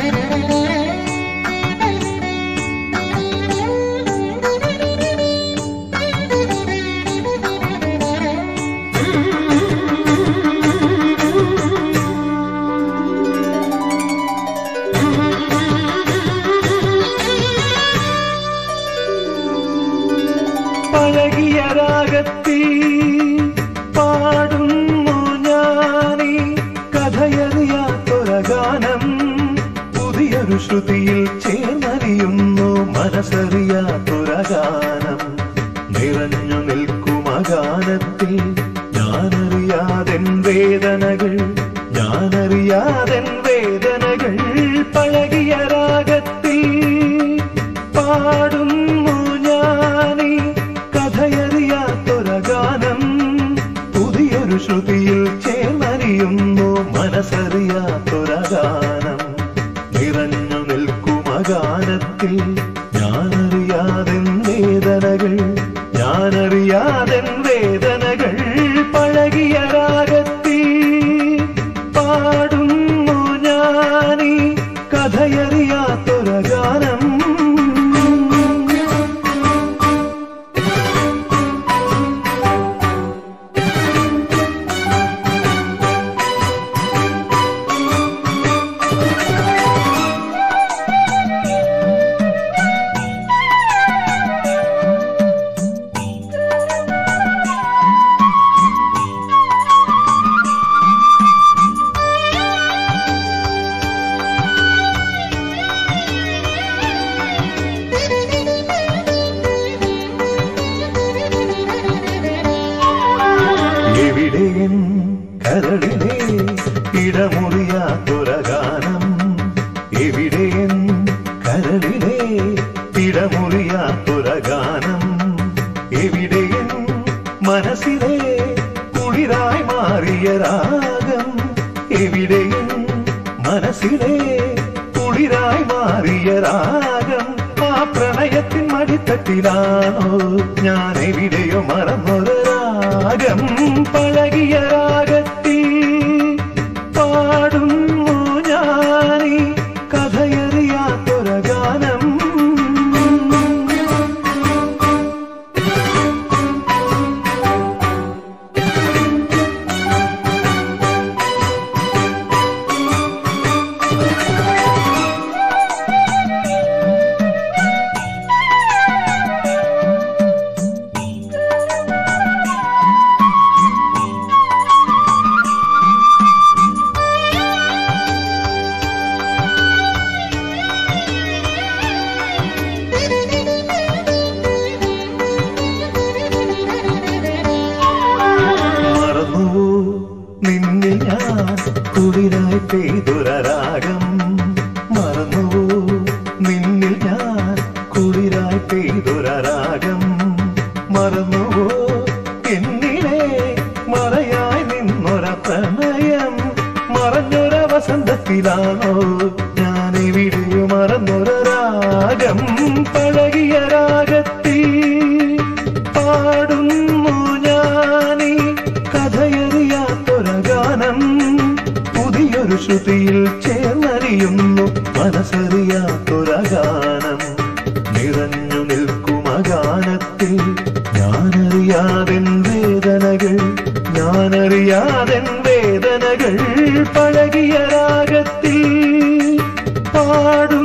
പഴകിയ രാഗത്തിൽ പാടുന്നു ഞാനീ കഥയറിയാത്തൊര ഗാനം പുതിയൊരു ശ്രുതിയിൽ ചേർന്നറിയുന്നു മനസ്സറിയാത്തൊര ഗാനം നിറഞ്ഞു നിൽക്കും ആ ഗാനത്തിൽ ഞാനറിയാതെൻ വേദനകൾ ഞാനറിയാതെൻ വേദനകൾ പഴകിയ രാഗത്തിൽ പാടുന്നു ഞാനീ കഥയറിയാത്തൊര ഗാനം പുതിയൊരു ശ്രുതിയിൽ ചേർന്നറിയുന്നു മനസ്സറിയാത്തൊര ഗാനം നിറഞ്ഞു നിൽക്കും ആ ഗാനത്തിൽ ഞാനറിയാതെൻ വേദനകൾ ഞാനറിയാതെൻ വേദനകൾ പഴകിയ രാഗത്തിൽ പാടുന്നു ഞാനീ കഥയറിയാത്തൊര ഗാനം എവിടെയൻ കരളിലെ ഇടമുറിയാത്തൊര ഗാനം എവിടെയൻ കരളിലെ ഇടമുറിയാത്തൊര ഗാനം എവിടെയൻ മനസ്സിലെ കുളിരായി മാറിയ രാഗം എവിടെയൻ മനസ്സിലെ കുളിരായി മാറിയ രാഗം ആ പ്രണയത്തിൻ മടിത്തട്ടിലാണോ ഞാൻ എവിടെയോ മറന്നൊരു രാഗം പഴകിയ രാഗത്തിൽ പാടുന്നു ഞാനീ കഥയറിയാത്തൊര ഗാനം മറന്നുവോ നിന്നെ ഞാൻ കുളിരായി പെയ്തൊര രാഗം മറന്നുവോ നിന്നിൽ ഞാൻ കുളിരായി പെയ്തൊര രാഗം മറന്നുവോ എന്നിലെ മറയായി നിന്നൊര പ്രണയം മറഞ്ഞൊര വസന്തത്തിലാണോ ഞാൻ എവിടെയോ മറന്നൊര രാഗം പഴകിയ രാഗത്തിൽ പാടുന്നു ഞാനീ കഥയറിയാത്തൊര ഗാനം പുതിയൊരു ശ്രുതിയിൽ ചേർന്നറിയുന്നു മനസ്സറിയാത്തൊര ഗാനം നിറഞ്ഞു നിൽക്കും ആ ഗാനത്തിൽ ഞാനറിയാതെൻ വേദനകൾ ഞാനറിയാതെൻ വേദനകൾ പഴകിയ രാഗത്തിൽ പാടുന്നു